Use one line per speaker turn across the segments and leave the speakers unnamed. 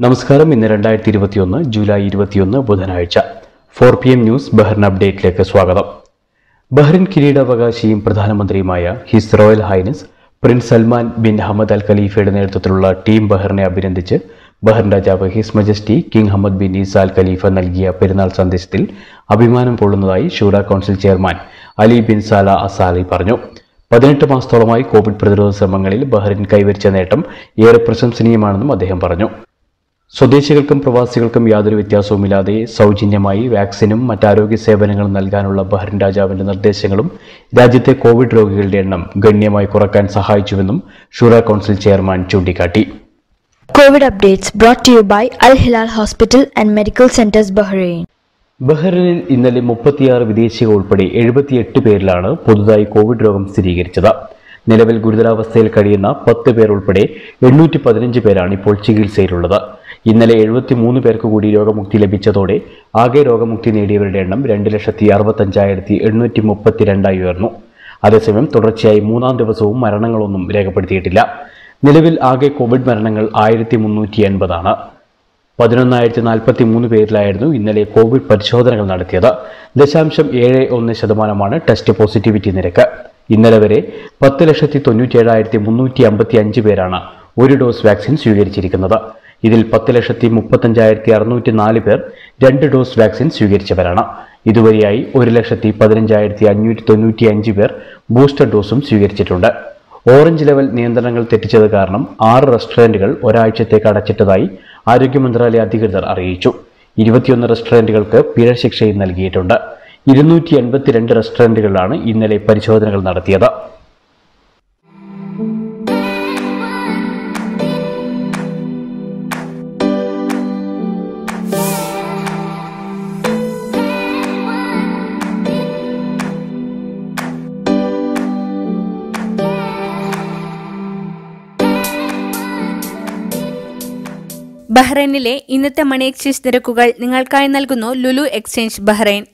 നമസ്കാരം ഇന്ന് രണ്ടായിരത്തി ഇരുപത്തിയൊന്ന് ജൂലൈ ഇരുപത്തിയൊന്ന് ബുധനാഴ്ച four P M news Bahrain അപ്ഡേറ്റിലേക്ക് സ്വാഗതം ബഹ്റിൻ കിരീടാവകാശിയും പ്രധാനമന്ത്രിയുമായ His Royal Highness Prince Salman bin Hamad Al ഖലീഫയുടെ നേതൃത്വത്തിലുള്ള ടീം ബഹ്റിനെ അഭിനന്ദിച്ച് ബഹ്റിൻ രാജാവ് His Majesty King Hamad bin Isa Al Khalifa നൽകിയ പെരുന്നാൾ സന്ദേശത്തിൽ അഭിമാനം കൊള്ളുന്നതായി Shura council chairman Ali bin Saleh Al Saleh പറഞ്ഞു പതിനെട്ട് മാസത്തോളമായി കോവിഡ് പ്രതിരോധ ശ്രമങ്ങളിൽ ബഹ്റിൻ കൈവരിച്ച നേട്ടം ഏറെ പ്രശംസനീയമാണെന്നും അദ്ദേഹം പറഞ്ഞു സ്വദേശികൾക്കും പ്രവാസികൾക്കും യാതൊരു വ്യത്യാസവുമില്ലാതെ സൗജന്യമായി വാക്സിനും മറ്റാരോഗ്യ സേവനങ്ങളും നൽകാനുള്ള ബഹ്റിൻ രാജാവിന്റെ നിർദ്ദേശങ്ങളും രാജ്യത്തെ കോവിഡ് രോഗികളുടെ എണ്ണം ഗണ്യമായി കുറക്കാൻ സഹായിച്ചുവെന്നും ഷൂറ കൗൺസിൽ ചെയർമാൻ ചൂണ്ടിക്കാട്ടി
COVID updates brought to you by Al Hilal Hospital and Medical Centers Bahrain.
ബഹ്റിനിൽ ഇന്നലെ മുപ്പത്തിയാറ് വിദേശികൾ ഉൾപ്പെടെ എഴുപത്തിയെട്ട് പേരിലാണ് പുതുതായി കോവിഡ് രോഗം സ്ഥിരീകരിച്ചത് നിലവിൽ ഗുരുതരാവസ്ഥയിൽ കഴിയുന്ന പത്ത് പേർ ഉൾപ്പെടെ എണ്ണൂറ്റി പതിനഞ്ച് പേരാണ് ഇപ്പോൾ ചികിത്സയിലുള്ളത് ഇന്നലെ എഴുപത്തിമൂന്ന് പേർക്ക് കൂടി രോഗമുക്തി ലഭിച്ചതോടെ ആകെ രോഗമുക്തി നേടിയവരുടെ എണ്ണം രണ്ട് ലക്ഷത്തി അറുപത്തഞ്ചായിരത്തി എണ്ണൂറ്റി മുപ്പത്തിരണ്ടായി ഉയർന്നു അതേസമയം തുടർച്ചയായി മൂന്നാം ദിവസവും മരണങ്ങളൊന്നും രേഖപ്പെടുത്തിയിട്ടില്ല നിലവിൽ ആകെ കോവിഡ് മരണങ്ങൾ ആയിരത്തി മുന്നൂറ്റി എൺപതാണ് പതിനൊന്നായിരത്തി നാൽപ്പത്തി മൂന്ന് പേരിലായിരുന്നു ഇന്നലെ കോവിഡ് പരിശോധനകൾ നടത്തിയത് ദശാംശം ഏഴ് ഒന്ന് ശതമാനമാണ് ടെസ്റ്റ് പോസിറ്റിവിറ്റി നിരക്ക് ഇന്നലെ വരെ പത്ത് ലക്ഷത്തി തൊണ്ണൂറ്റിയേഴായിരത്തി മുന്നൂറ്റി അമ്പത്തി അഞ്ച് പേരാണ് ഒരു ഡോസ് വാക്സിൻ സ്വീകരിച്ചിരിക്കുന്നത് ഇതിൽ പത്ത് ലക്ഷത്തി മുപ്പത്തഞ്ചായിരത്തി അറുന്നൂറ്റി നാല് പേർ രണ്ട് ഡോസ് വാക്സിൻ സ്വീകരിച്ചവരാണ് ഇതുവരെയായി ഒരു ലക്ഷത്തി പതിനഞ്ചായിരത്തി അഞ്ഞൂറ്റി തൊണ്ണൂറ്റി അഞ്ച് പേർ ബൂസ്റ്റർ ഡോസും സ്വീകരിച്ചിട്ടുണ്ട് ഓറഞ്ച് ലെവൽ നിയന്ത്രണങ്ങൾ തെറ്റിച്ചത് കാരണം ആറ് റെസ്റ്റോറന്റുകൾ ഒരാഴ്ചത്തേക്ക് അടച്ചിട്ടതായി ആരോഗ്യ മന്ത്രാലയ അധികൃതർ അറിയിച്ചു ഇരുപത്തിയൊന്ന് റെസ്റ്റോറന്റുകൾക്ക് പിഴ ശിക്ഷയും നൽകിയിട്ടുണ്ട് ഇരുന്നൂറ്റി എൺപത്തിരണ്ട് റെസ്റ്റോറന്റുകളിലാണ് ഇന്നലെ പരിശോധനകൾ നടത്തിയത്
ബഹ്റൈനിലെ ഇന്നത്തെ മണി എക്സ്ചേഞ്ച് നിരക്കുകൾ നിങ്ങൾക്കായി നൽകുന്നു ലുലു എക്സ്ചേഞ്ച് ബഹ്റൈൻ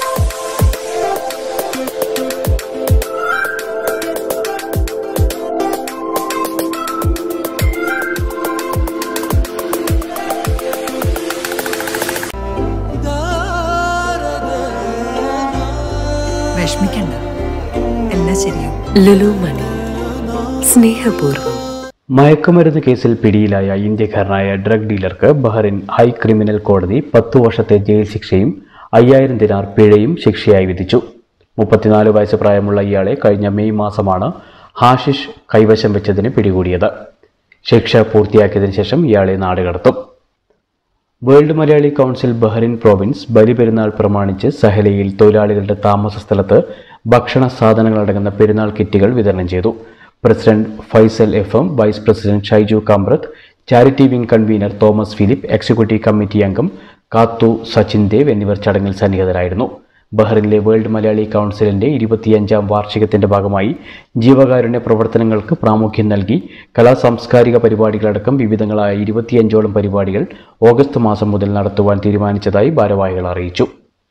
വിഷമിക്കണ്ട എല്ലാം ശരിയാവും
ലുലു മണി സ്നേഹപൂർവ്വം
മയക്കുമരുന്ന് കേസിൽ പിടിയിലായ ഇന്ത്യക്കാരനായ ഡ്രഗ് ഡീലർക്ക് ബഹ്റിൻ ഹൈ ക്രിമിനൽ കോടതി പത്തു വർഷത്തെ ജയിൽ ശിക്ഷയും അയ്യായിരം ദിനാർ പിഴയും ശിക്ഷയായി വിധിച്ചു മുപ്പത്തിനാല് വയസ്സ് പ്രായമുള്ള ഇയാളെ കഴിഞ്ഞ മെയ് മാസമാണ് ഹാഷിഷ് കൈവശം വെച്ചതിന് പിടികൂടിയത് ശിക്ഷ പൂർത്തിയാക്കിയതിനു ശേഷം ഇയാളെ നാടുകടത്തും world Malayali council Bahrain province Bali Perunnal പ്രമാണിച്ച് സഹലയിൽ തൊഴിലാളികളുടെ താമസ സ്ഥലത്ത് ഭക്ഷണ സാധനങ്ങൾ അടങ്ങുന്ന പെരുന്നാൾ കിറ്റുകൾ വിതരണം ചെയ്തു president Faisal F M vice president Shaiju Kamrath charity wing convener Thomas Philip executive committee അംഗം കാത്തു സച്ചിൻ ദേവ് എന്നിവർ ചടങ്ങിൽ സന്നിഹിതരായിരുന്നു ബഹ്റിനിലെ വേൾഡ് മലയാളി കൗൺസിലിന്റെ ഇരുപത്തിയഞ്ചാം വാർഷികത്തിന്റെ ഭാഗമായി ജീവകാരുണ്യ പ്രവർത്തനങ്ങൾക്ക് പ്രാമുഖ്യം നൽകി കലാ സാംസ്കാരിക പരിപാടികളടക്കം വിവിധങ്ങളായ ഇരുപത്തിയഞ്ചോളം പരിപാടികൾ ഓഗസ്റ്റ് മാസം മുതൽ നടത്തുവാൻ തീരുമാനിച്ചതായി ഭാരവാഹികൾ അറിയിച്ചു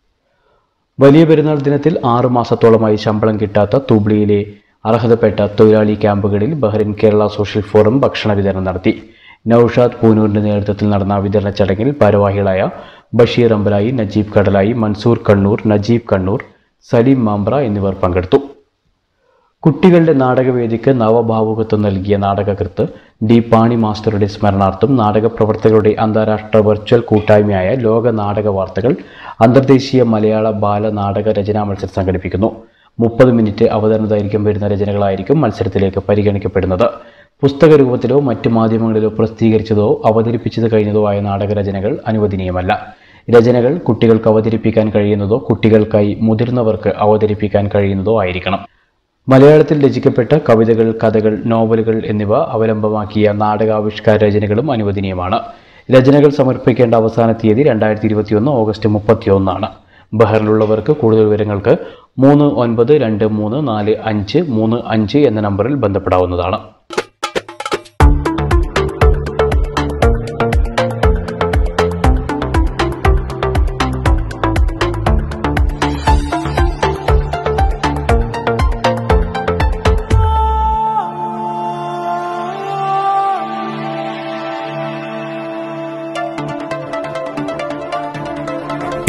വലിയ പെരുന്നാൾ ദിനത്തിൽ ആറു മാസത്തോളമായി ശമ്പളം കിട്ടാത്ത തൂബ്ലിയിലെ അർഹതപ്പെട്ട തൊഴിലാളി ക്യാമ്പുകളിൽ ബഹ്റിൻ കേരള സോഷ്യൽ ഫോറം ഭക്ഷണ വിതരണം നടത്തി നൌഷാദ് പൂനൂറിന്റെ നേതൃത്വത്തിൽ നടന്ന വിതരണ ചടങ്ങിൽ ഭാരവാഹികളായ ബഷീർ അമ്പലായി നജീബ് കടലായി മൻസൂർ കണ്ണൂർ നജീബ് കണ്ണൂർ സലീം മാമ്പ്ര എന്നിവർ പങ്കെടുത്തു കുട്ടികളുടെ നാടകവേദിക്ക് നവഭാവുകത്വം നൽകിയ നാടകകൃത്ത് ഡി പാണി മാസ്റ്ററുടെ സ്മരണാർത്ഥം നാടക പ്രവർത്തകരുടെ അന്താരാഷ്ട്ര വെർച്വൽ കൂട്ടായ്മയായ ലോക നാടക വാർത്തകൾ അന്തർദേശീയ മലയാള ബാല നാടക രചനാ മത്സരം സംഘടിപ്പിക്കുന്നു മുപ്പത് മിനിറ്റ് അവതരണ ദൈർഘ്യം വരുന്ന രചനകളായിരിക്കും മത്സരത്തിലേക്ക് പരിഗണിക്കപ്പെടുന്നത് പുസ്തക രൂപത്തിലോ മറ്റ് മാധ്യമങ്ങളിലോ പ്രസിദ്ധീകരിച്ചതോ അവതരിപ്പിച്ചത് കഴിഞ്ഞതോ ആയ നാടകരചനകൾ അനുവദനീയമല്ല രചനകൾ കുട്ടികൾക്ക് അവതരിപ്പിക്കാൻ കഴിയുന്നതോ കുട്ടികൾക്കായി മുതിർന്നവർക്ക് അവതരിപ്പിക്കാൻ കഴിയുന്നതോ ആയിരിക്കണം മലയാളത്തിൽ രചിക്കപ്പെട്ട കവിതകൾ കഥകൾ നോവലുകൾ എന്നിവ അവലംബമാക്കിയ നാടകാവിഷ്കാര രചനകളും അനുവദനീയമാണ് രചനകൾ സമർപ്പിക്കേണ്ട അവസാന തീയതി രണ്ടായിരത്തി ഇരുപത്തിയൊന്ന് ഓഗസ്റ്റ് മുപ്പത്തിയൊന്നാണ് ബഹറിലുള്ളവർക്ക് കൂടുതൽ വിവരങ്ങൾക്ക് മൂന്ന് ഒൻപത് രണ്ട് മൂന്ന് നാല് അഞ്ച് മൂന്ന് അഞ്ച് എന്ന നമ്പറിൽ ബന്ധപ്പെടാവുന്നതാണ്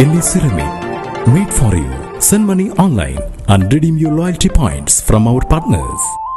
Ellie Ceramic. Made for you. Send money online and redeem your loyalty points from our partners.